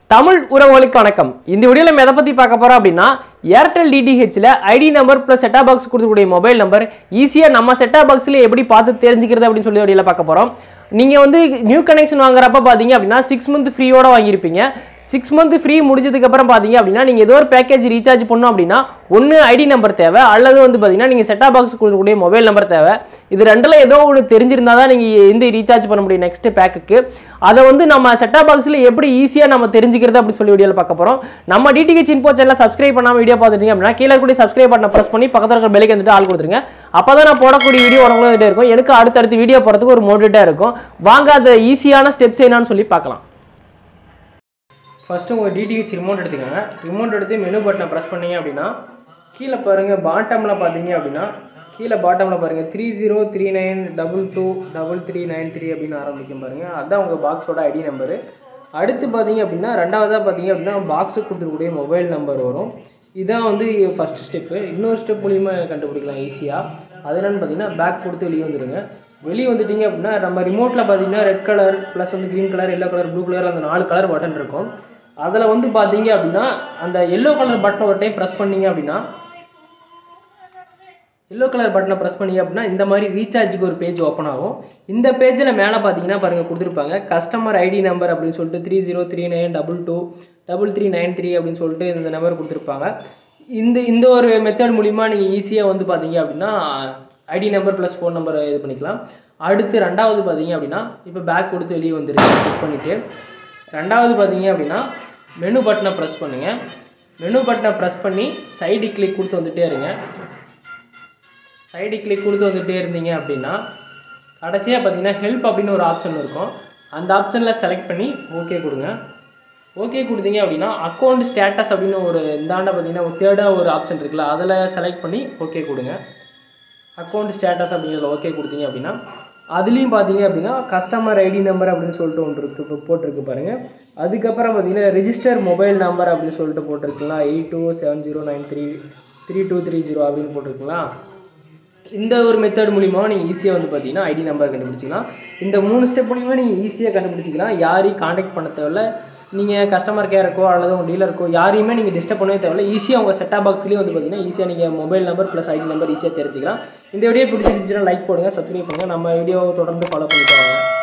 தமிழ் உறவுகளுக்கு வணக்கம் இந்த வீடியோவில் நம்ம எதை பற்றி பார்க்க போகிறோம் அப்படின்னா ஏர்டெல் டிடிஹெச்சில் ID number plus set top box கொடுக்கக்கூடிய மொபைல் நம்பர் ஈஸியாக நம்ம செட்டா பாக்ஸில் எப்படி பார்த்து தெரிஞ்சுக்கிறது அப்படின்னு சொல்லி வீடியோவில் பார்க்க போகிறோம் நீங்கள் வந்து நியூ கனெக்ஷன் வாங்குறப்ப பார்த்தீங்க அப்படின்னா சிக்ஸ் மந்த் ஃப்ரீயோட வாங்கியிருப்பீங்க சிக்ஸ் மந்த் ஃப்ரீ முடிஞ்சதுக்கு அப்புறம் பார்த்தீங்க அப்படின்னா நீங்கள் ஏதோ ஒரு பேக்கேஜ் ரீசார்ஜ் பண்ணோம் அப்படின்னா ஒன்று ஐடி நம்பர் தேவை அல்லது வந்து பார்த்தீங்கன்னா நீங்கள் செட்டா பாக்ஸ் கொடுக்கக்கூடிய மொபைல் நம்பர் தேவை இது ரெண்டில் ஏதோ ஒன்று தெரிஞ்சிருந்தா தான் நீங்கள் இந்த ரீசார்ஜ் பண்ண முடியும் நெக்ஸ்ட் பேக்குக்கு அதை வந்து நம்ம செட்டா பாக்ஸில் எப்படி ஈஸியாக நம்ம தெரிஞ்சுக்கிறது அப்படின்னு சொல்லி வீடியோவில் பார்க்க போகிறோம் நம்ம டிடிஹெச் இன்போ சேனல் சப்ஸ்கிரைப் பண்ணாமல் வீடியோ பார்த்துட்டீங்க அப்படின்னா கீழே கூட சப்ஸ்கிரைப் பண்ண ப்ரெஸ் பண்ணி பக்கத்தில் இருக்கிற பெல்லைக்கு வந்துட்டு ஆள் கொடுத்துருங்க அப்போ தான் நான் போடக்கூடிய வீடியோ உடம்புல வந்துட்டே இருக்கும் எனக்கு அடுத்தடுத்து வீடியோ போகிறதுக்கு ஒரு மோட்டிவேட்டாக இருக்கும் வாங்க அது ஈஸியான ஸ்டெப்ஸ் என்னன்னு சொல்லி பார்க்கலாம் ஃபஸ்ட்டு உங்கள் டிடிஹெச் ரிமோட் எடுத்துக்கோங்க ரிமோட் எடுத்து மெனு பட்டனை ப்ரெஸ் பண்ணீங்க அப்படின்னா கீழே பாருங்கள் பாட்டமில் பார்த்தீங்க அப்படின்னா கீழே பாட்டமில் பாருங்கள் three zero three nine double two double three nine three அப்படின்னு ஆரம்பிக்கும் பாருங்கள் அதுதான் உங்கள் பாக்ஸோட ஐடி நம்பரு அடுத்து பார்த்தீங்க அப்படின்னா ரெண்டாவதாக பார்த்தீங்க அப்படின்னா பாக்ஸுக்கு கொடுத்துருக்கூடிய மொபைல் நம்பர் வரும் இதான் வந்து ஃபஸ்ட் ஸ்டெப்பு இன்னொரு ஸ்டெப் மூலிமா கண்டுபிடிக்கலாம் ஈஸியாக அது என்னன்னு பார்த்தீங்கன்னா பேக் கொடுத்து வெளியே வந்துடுங்க வெளியே வந்துட்டீங்க அப்படின்னா நம்ம ரிமோட்டில் பார்த்தீங்கன்னா ரெட் கலர் ப்ளஸ் வந்து green colour yellow colour blue colour அந்த நாலு கலர் பட்டன் இருக்கும் அதில் வந்து பார்த்தீங்க அப்படின்னா அந்த எல்லோ கலர் பட்டனை ஒரு டைம் ப்ரெஸ் பண்ணீங்க அப்படின்னா எல்லோ கலர் பட்டனை ப்ரெஸ் பண்ணீங்க அப்படின்னா இந்த மாதிரி ரீசார்ஜுக்கு ஒரு பேஜ் ஓப்பன் ஆகும் இந்த பேஜில் மேலே பார்த்தீங்கன்னா பாருங்கள் கொடுத்துருப்பாங்க கஸ்டமர் ஐடி நம்பர் அப்படின்னு சொல்லிட்டு three zero three nine double two double three nine three அப்படின்னு சொல்லிட்டு இந்த நம்பர் கொடுத்துருப்பாங்க இந்த இந்த ஒரு மெத்தட் மூலிமா நீங்கள் ஈஸியாக வந்து பார்த்தீங்க அப்படின்னா ID number plus phone number இது பண்ணிக்கலாம் அடுத்து ரெண்டாவது பார்த்தீங்க அப்படின்னா இப்போ பேக் கொடுத்து வெளியே வந்துருக்கு செக் பண்ணிவிட்டு ரெண்டாவது பார்த்தீங்க அப்படின்னா மெனு பட்டனை ப்ரெஸ் பண்ணுங்கள் மெனு பட்டனை ப்ரெஸ் பண்ணி சைடு கிளிக் கொடுத்து வந்துட்டே இருங்க சைடு கிளிக் கொடுத்து வந்துட்டே இருந்தீங்க அப்படின்னா கடைசியாக பார்த்தீங்கன்னா ஹெல்ப் அப்படின்னு ஒரு ஆப்ஷன் இருக்கும் அந்த ஆப்ஷனில் செலக்ட் பண்ணி ஓகே கொடுங்க ஓகே கொடுத்தீங்க அப்படின்னா அக்கௌண்ட் ஸ்டேட்டஸ் அப்படின்னு ஒரு இந்தாண்ட பார்த்தீங்கன்னா ஒரு தேர்டாக ஒரு ஆப்ஷன் இருக்குல்ல அதில் செலக்ட் பண்ணி ஓகே கொடுங்க அக்கௌண்ட் ஸ்டேட்டஸ் அப்படிங்கிறத ஓகே கொடுத்தீங்க அப்படின்னா அதுலேயும் பார்த்தீங்க அப்படின்னா கஸ்டமர் ஐடி நம்பர் அப்படின்னு சொல்லிட்டு ஒன்று இருக்கு இப்போ போட்டிருக்கு பாருங்கள் அதுக்கப்புறம் பார்த்தீங்கன்னா ரெஜிஸ்டர் மொபைல் நம்பர் அப்படின்னு சொல்லிட்டு போட்டிருக்குங்களா eight two seven zero nine three three two three zero அப்படின்னு போட்டிருக்குங்களா இந்த ஒரு மெத்தட் மூலிமா நீங்கள் ஈஸியாக வந்து பார்த்தீங்கன்னா ஐடி நம்பர் கண்டுபிடிச்சிக்கலாம் இந்த மூணு ஸ்டெப் மூலிமா நீங்கள் ஈஸியாக கண்டுபிடிச்சிக்கலாம் யாரையும் காண்டாக்ட் பண்ண தேவையில்ல நீங்கள் கஸ்டமர் கேருக்கோ அல்லது உங்கள் டீலருக்கோ யாரையுமே நீங்கள் டிஸ்டர்ப் பண்ணவே தேவையில்ல ஈஸியாக உங்கள் செட்டா பாக்ஸ்லேயே வந்து பார்த்தீங்கன்னா ஈஸியாக நீங்கள் mobile number plus ID number ஈஸியாக தெரிஞ்சுக்கலாம் இந்த வீடியோ பிடிச்சிருந்துச்சுன்னா லைக் போடுங்க சப்ஸ்கிரைப் பண்ணுங்கள் நம்ம வீடியோவை தொடர்ந்து ஃபாலோ பண்ணிட்டு வாங்க